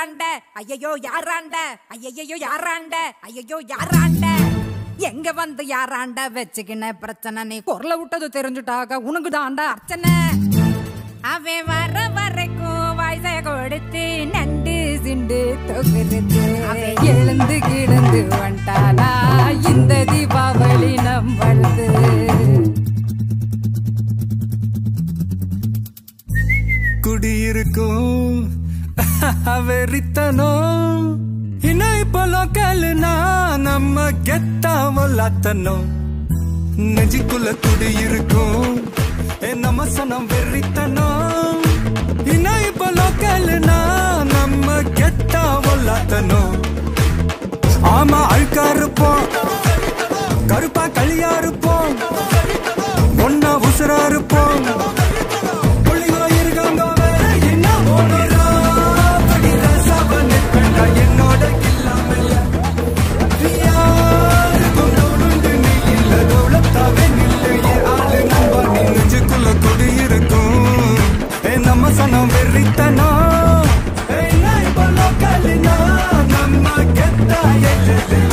யாராண்ட ஐயையோ யாராண்ட ஐயையோ யாராண்ட ஐயையோ யாராண்ட எங்க வந்து யாராண்ட வச்சுக்கின பிரச்சனை நீ குரல விட்டது தெரிஞ்சுட்டாக உனக்கு தாண்டா அர்ச்சனை அவன் வர வரைக்கும் வயசை கொடுத்து நண்டு சிண்டு தொகுறது அவன் எழுந்து கிடந்து வந்துட்டானா இந்த தீபாவளி நம்மளது குடியிருக்கும் வெறித்தனம் இன்னும் இப்போ லோக்கல்னா நம்ம கெத்தாமலாத்தனும் நெஞ்சுக்குள்ள குடியிருக்கும் ஏ நம்ம சனம் வெறித்தனம் இன்னும் இப்போ லோக்கல்னா நம்ம கெத்தாமலாத்தனும் ஆமா அழுக்கா இருப்போம் கருப்பா களியா இருப்போம் ஒன்னா உசுரா இருப்போம் புள்ளிங்க இருக்காங்க வேற என்ன ஓடுறா படிற சாபனை கண்டா என்னோட இல்லாமல யாருக்கும் நோடுண்டு நீ இல்ல தௌலத்தாவே நில்லு என் ஆளு நம்ப நீ நெஞ்சுக்குள்ள குடியிருக்கும் ஏ நம்ம சனம் வெறித்தனம் ஏ நான் இப்போ லோக்கல்னா நம்ம கெத்தா எல்லை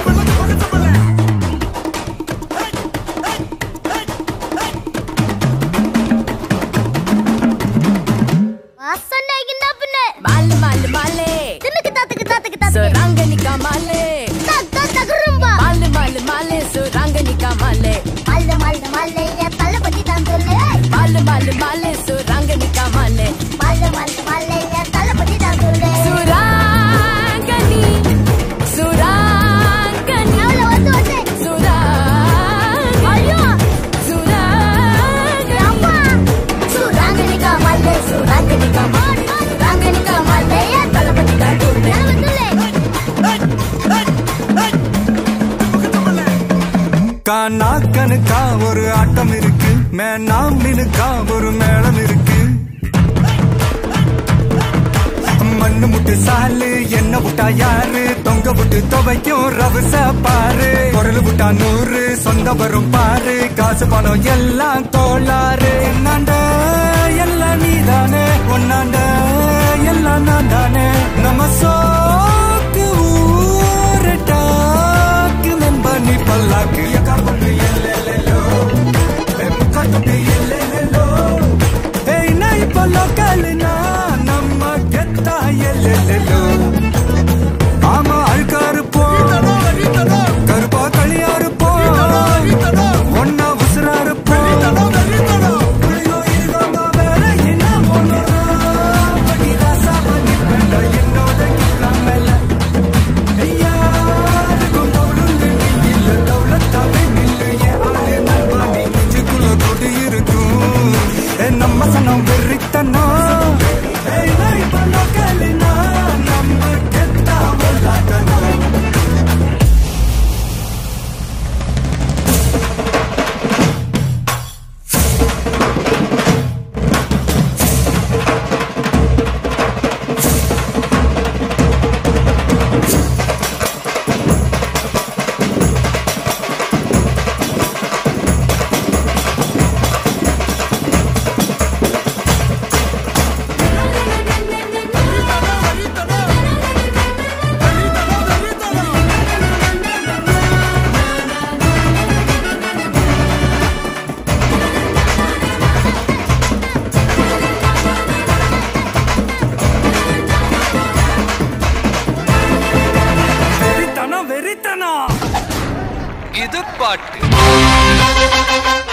வாசனைக்கு பின்ன மாலு மாலு மாலே தின்னுக்கு தாத்துக்கு தாத்துக்கு தாத்துக்கு சுராங்கனிக்கா மாலே தாத்தா தகுரும்பா மாலு மாலு மாலே சுராங்கனிக்கா மாலே மல்ல மல்ல மல்ல என் தள்ள பத்தி தான் சொல்லு மாலு மாலு மாலே சுராங்கனிக்கா மாலே மல்ல மல்ல மல்ல என் தள்ள பத்தி தான் சொல்லு சுராங்கனி சுராங்கனி அவள வந்து வந்து சுராங்கனி ஐயோ சுராங்கனி அம்மா சுராங்கனிகா மல்ல சுராங்கனிகா சுராங்கனிகா மல்ல என் தள்ள பத்தி தான் சொல்லு கானா கணுக்கா ஒரு ஆட்டம் இருக்கு மேனா மினுக்கா ஒரு மேளம் இருக்கு மண்ணு முட்டு சாலு என்ன விட்டா யாரு தொங்க விட்டு துவைக்கும் ரவச பாரு குரல் விட்டா நூறு சொந்த வரும் பாரு காசு பணம் எல்லாம் கோளாறு என்னாண்ட எல்லாம் நீதானே ஒன்னாண்ட எல்லாம் நான் தானே நம்ம சோக்கு ஊரு டாக்கு மெம்ப நீ பல்லாக்கு எக்காப்பட்டு எல்லெல்லோ எக்காப்பட்டு எல்லெல்லோ ஏய் நான் இப்ப லோக்கல்னா நம்ம கெத்தா எல்லெல்லோ ஆமா அழுக்கா இருப்போம் கருப்பா களியா இருப்போம் ஒன்னா உசுரா இருப்போம் புள்ளியோ இருக்காங்க வேற என்ன பண்ணுறோம் படிராசா பண்ணி வேண்டாம் என்னோட கிளாமல யாருக்கும் தோளுண்டு நீ இல்ல தௌலத்தாவே நில்லு என் ஆளு நண்பா நீ நெஞ்சுக்குள்ள கொடி இருக்கும் ஏ நம்ம சனம் வெறித்தனம் ஏய் நான் இப்ப லோக்கல்னா நம்ம கெத்தா விளாட்டணும் வெறித்தனம் வெறித்தனம் இது பாட்டு